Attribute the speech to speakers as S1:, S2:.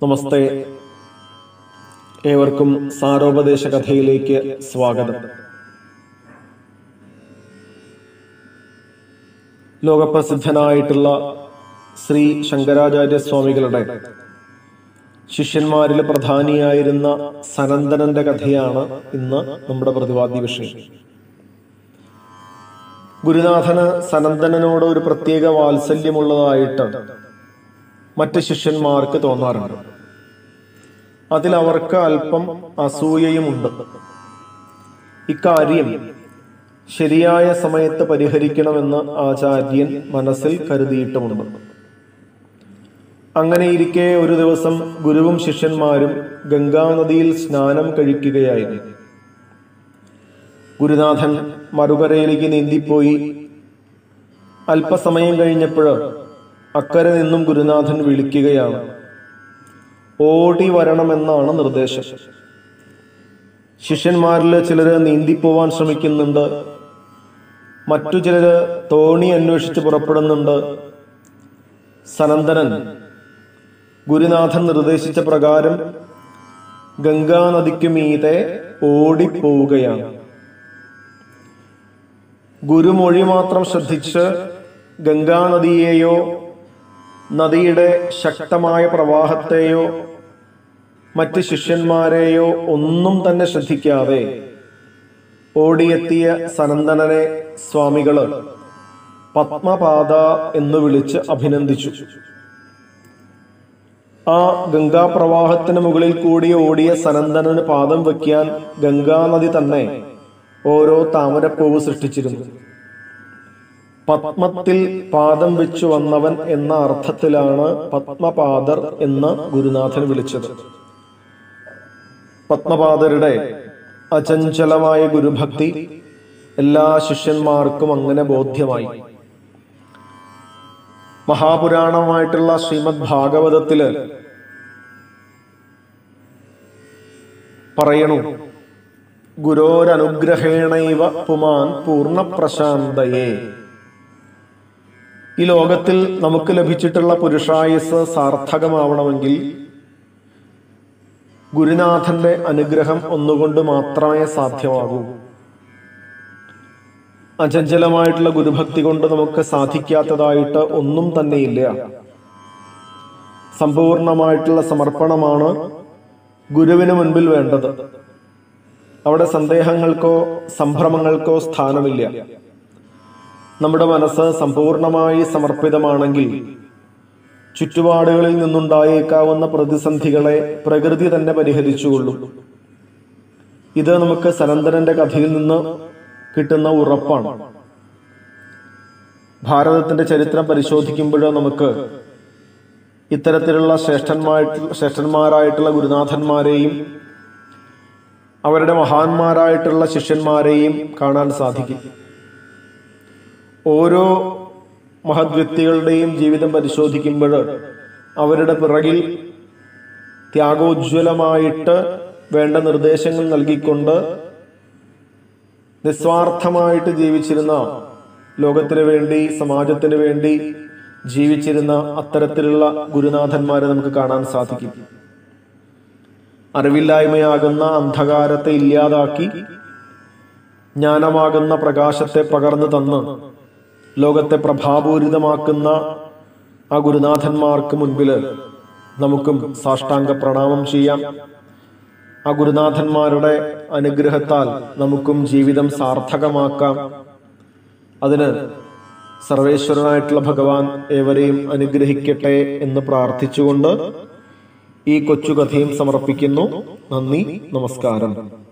S1: നമസ്തേ ഏവർക്കും സാരോപദേശ കഥയിലേക്ക് സ്വാഗതം ലോകപ്രസിദ്ധനായിട്ടുള്ള ശ്രീ ശങ്കരാചാര്യ സ്വാമികളുടെ ശിഷ്യന്മാരിൽ പ്രധാനിയായിരുന്ന സനന്ദനന്റെ കഥയാണ് ഇന്ന് നമ്മുടെ പ്രതിപാദ്യ വിഷയം ഗുരുനാഥന് സനന്ദനോട് ഒരു പ്രത്യേക വാത്സല്യമുള്ളതായിട്ട് മറ്റ് ശിഷ്യന്മാർക്ക് തോന്നാറുണ്ട് അതിൽ അവർക്ക് അല്പം അസൂയയുമുണ്ട് ഇക്കാര്യം ശരിയായ സമയത്ത് പരിഹരിക്കണമെന്ന് ആചാര്യൻ മനസ്സിൽ കരുതിയിട്ടുമുണ്ട് അങ്ങനെയിരിക്കെ ഒരു ദിവസം ഗുരുവും ശിഷ്യന്മാരും ഗംഗാനദിയിൽ സ്നാനം കഴിക്കുകയായിരുന്നു ഗുരുനാഥൻ മറുകരയിലേക്ക് നീന്തിപ്പോയി അല്പസമയം കഴിഞ്ഞപ്പോൾ അക്കരെ നിന്നും ഗുരുനാഥൻ വിളിക്കുകയാണ് ഓടി വരണമെന്നാണ് നിർദ്ദേശം ശിഷ്യന്മാരിൽ ചിലര് നീന്തിപ്പോവാൻ ശ്രമിക്കുന്നുണ്ട് മറ്റു ചിലര് തോണി അന്വേഷിച്ച് പുറപ്പെടുന്നുണ്ട് സനന്ദനൻ ഗുരുനാഥൻ നിർദ്ദേശിച്ച പ്രകാരം ഗംഗാനദിക്കു മീതെ ഓടിപ്പോവുകയാണ് ഗുരുമൊഴി മാത്രം ശ്രദ്ധിച്ച് ഗംഗാനദിയെയോ നദിയുടെ ശക്തമായ പ്രവാഹത്തെയോ മറ്റ് ശിഷ്യന്മാരെയോ ഒന്നും തന്നെ ശ്രദ്ധിക്കാതെ ഓടിയെത്തിയ സനന്ദനനെ സ്വാമികള് പത്മപാത എന്ന് വിളിച്ച് അഭിനന്ദിച്ചു ആ ഗംഗാപ്രവാഹത്തിന് മുകളിൽ കൂടി ഓടിയ സനന്ദനന് പാദം വയ്ക്കാൻ ഗംഗാനദി തന്നെ ഓരോ താമരപ്പൂവ് സൃഷ്ടിച്ചിരുന്നു പത്മത്തിൽ പാദം വെച്ചു വന്നവൻ എന്ന അർത്ഥത്തിലാണ് പത്മപാദർ എന്ന് ഗുരുനാഥൻ വിളിച്ചത് പത്മപാദരുടെ അചഞ്ചലമായ ഗുരുഭക്തി എല്ലാ ശിഷ്യന്മാർക്കും അങ്ങനെ ബോധ്യമായി മഹാപുരാണമായിട്ടുള്ള ശ്രീമദ് ഭാഗവതത്തില് പറയണു ഗുരോരനുഗ്രഹേണൈവ പുമാൻ പൂർണ്ണപ്രശാന്തയെ ഈ ലോകത്തിൽ നമുക്ക് ലഭിച്ചിട്ടുള്ള പുരുഷായുസ് സാർത്ഥകമാവണമെങ്കിൽ ഗുരുനാഥന്റെ അനുഗ്രഹം ഒന്നുകൊണ്ട് മാത്രമേ സാധ്യമാകൂ അചഞ്ചലമായിട്ടുള്ള ഗുരുഭക്തി കൊണ്ട് നമുക്ക് സാധിക്കാത്തതായിട്ട് ഒന്നും തന്നെയില്ല സമ്പൂർണമായിട്ടുള്ള സമർപ്പണമാണ് ഗുരുവിന് മുൻപിൽ വേണ്ടത് അവിടെ സന്ദേഹങ്ങൾക്കോ സംഭ്രമങ്ങൾക്കോ സ്ഥാനമില്ല നമ്മുടെ മനസ്സ് സമ്പൂർണമായി സമർപ്പിതമാണെങ്കിൽ ചുറ്റുപാടുകളിൽ നിന്നുണ്ടായേക്കാവുന്ന പ്രതിസന്ധികളെ പ്രകൃതി തന്നെ പരിഹരിച്ചുകൊള്ളും ഇത് നമുക്ക് സനന്ദനന്റെ കഥയിൽ നിന്ന് കിട്ടുന്ന ഉറപ്പാണ് ഭാരതത്തിന്റെ ചരിത്രം പരിശോധിക്കുമ്പോൾ നമുക്ക് ഇത്തരത്തിലുള്ള ശ്രേഷ്ഠന്മാരായിട്ടുള്ള ശ്രേഷ്ഠന്മാരായിട്ടുള്ള ഗുരുനാഥന്മാരെയും അവരുടെ മഹാന്മാരായിട്ടുള്ള ശിഷ്യന്മാരെയും കാണാൻ സാധിക്കും ഓരോ മഹത് വ്യക്തികളുടെയും ജീവിതം പരിശോധിക്കുമ്പോൾ അവരുടെ പിറകിൽ ത്യാഗോജ്വലമായിട്ട് വേണ്ട നിർദ്ദേശങ്ങൾ നൽകിക്കൊണ്ട് നിസ്വാർത്ഥമായിട്ട് ജീവിച്ചിരുന്ന ലോകത്തിന് വേണ്ടി സമാജത്തിന് വേണ്ടി ജീവിച്ചിരുന്ന അത്തരത്തിലുള്ള ഗുരുനാഥന്മാരെ നമുക്ക് കാണാൻ സാധിക്കും അറിവില്ലായ്മയാകുന്ന അന്ധകാരത്തെ ഇല്ലാതാക്കി ജ്ഞാനമാകുന്ന പ്രകാശത്തെ പകർന്നു തന്ന് ലോകത്തെ പ്രഭാപൂരിതമാക്കുന്ന ആ ഗുരുനാഥന്മാർക്ക് മുൻപിൽ നമുക്കും സാഷ്ടാംഗ പ്രണാമം ചെയ്യാം ആ ഗുരുനാഥന്മാരുടെ അനുഗ്രഹത്താൽ നമുക്കും ജീവിതം സാർത്ഥകമാക്കാം അതിന് സർവേശ്വരനായിട്ടുള്ള ഭഗവാൻ ഏവരെയും അനുഗ്രഹിക്കട്ടെ എന്ന് പ്രാർത്ഥിച്ചുകൊണ്ട് ഈ കൊച്ചുകഥയും സമർപ്പിക്കുന്നു നന്ദി നമസ്കാരം